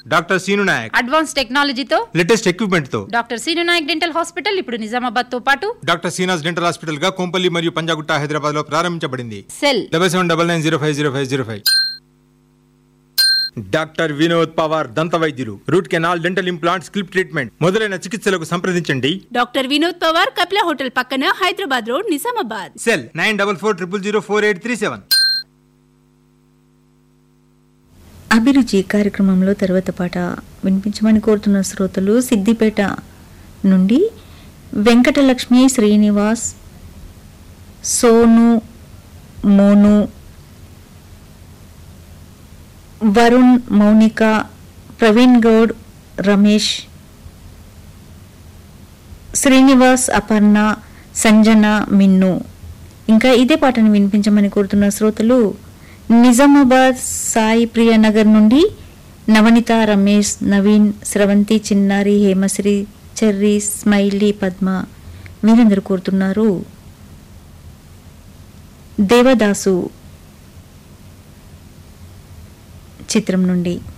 doctor Seenu Naik advance టెక్నాలజీతో latest equipment తో doctor Seenu Naik dental hospital ఇప్పుడు నిజామాబాద్ తో పాటు డాక్టర్ సీనాస్ డెంటల్ హాస్పిటల్ గా కొంపల్లి మరియు పంజాగుట్ట హైదరాబాద్ లో ప్రారంభించబడింది cell double seven double nine zero five zero five zero five doctor Vinod Pawar దంత వైద్యులు రూట్ కెనాల్ డెంటల్ ఇంప్లాంట్ స్కిల్ప్ ట్రీట్మెంట్ మొదలైన చికిత్సలకు సంప్రదించండి డాక్టర్ వినోద్ పవార్ కపిల హోటల్ పక్కన Hyderabad road Nizamabad cell nine double four triple zero four eight three seven అభిరుచి కార్యక్రమంలో తర్వాత పాట వినిపించమని కోరుతున్న శ్రోతలు సిద్దిపేట నుండి వెంకటలక్ష్మి శ్రీనివాస్ సోను మోను వరుణ్ మౌనిక ప్రవీణ్ గౌడ్ రమేష్ శ్రీనివాస్ అపర్ణ సంజన మిన్ను ఇంకా ఇదే పాటను వినిపించమని కోరుతున్న శ్రోతలు నిజామాబాద్ సాయి ప్రియ నగర్ నుండి నవనిత రమేష్ నవీన్ స్రవంతి చిన్నారి హేమశ్రీ చెర్రీ స్మైలీ పద్మ వీరందరూ కోరుతున్నారు దేవదాసు చిత్రం నుండి